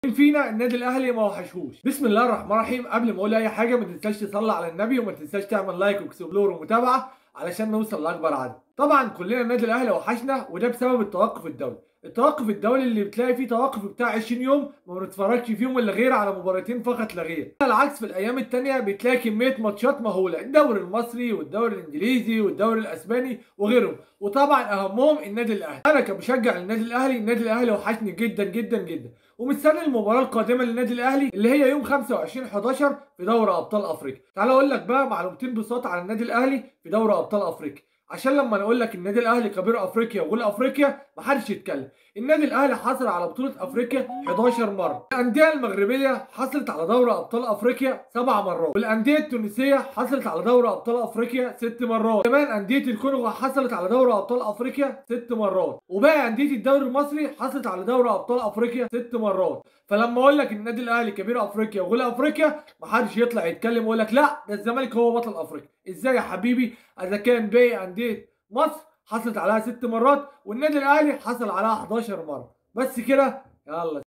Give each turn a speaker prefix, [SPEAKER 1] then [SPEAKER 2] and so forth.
[SPEAKER 1] مين فينا النادي الاهلي ما وحشهوش بسم الله الرحمن الرحيم قبل ما اقول اي حاجه ما تنساش تصلي على النبي وما تنساش تعمل لايك واكسبلور ومتابعه علشان نوصل لاكبر عدد طبعا كلنا النادي الاهلي وحشنا وده بسبب التوقف الدولي التوقف الدولي اللي بتلاقي فيه توقف بتاع 20 يوم ما بنتفرجش فيهم الا غير على مباراتين فقط لا غير على العكس في الايام التانية بتلاقي كميه ماتشات مهوله الدوري المصري والدوري الانجليزي والدوري الاسباني وغيرهم وطبعا اهمهم النادي الاهلي انا كمشجع للنادي الاهلي النادي الاهلي وحشني جدا جدا جدا ومستني المباراه القادمه للنادي الاهلي اللي هي يوم 25 11 في دوري ابطال افريقيا تعال اقول لك بقى معلومتين بسيطه عن النادي الاهلي في دوري ابطال افريقيا عشان لما نقول لك النادي الاهلي كبير افريقيا وغول افريقيا محدش يتكلم النادي الاهلي حصل على بطوله افريقيا 11 مره الانديه المغربيه حصلت على دوري ابطال افريقيا سبع مرات والانديه التونسيه حصلت على دوري ابطال افريقيا ست مرات كمان انديه الكونغو حصلت على دوري ابطال افريقيا ست مرات وباقي انديه الدوري المصري حصلت على دوري ابطال افريقيا ست مرات فلما اقول لك النادي الاهلي كبير افريقيا وغول افريقيا محدش يطلع يتكلم ويقول لك لا ده الزمالك هو بطل افريقيا ازاي يا حبيبي اذا كان باقي انديه مصر حصلت عليها ست مرات والنادي الاهلي حصل عليها 11 مره بس كده يلا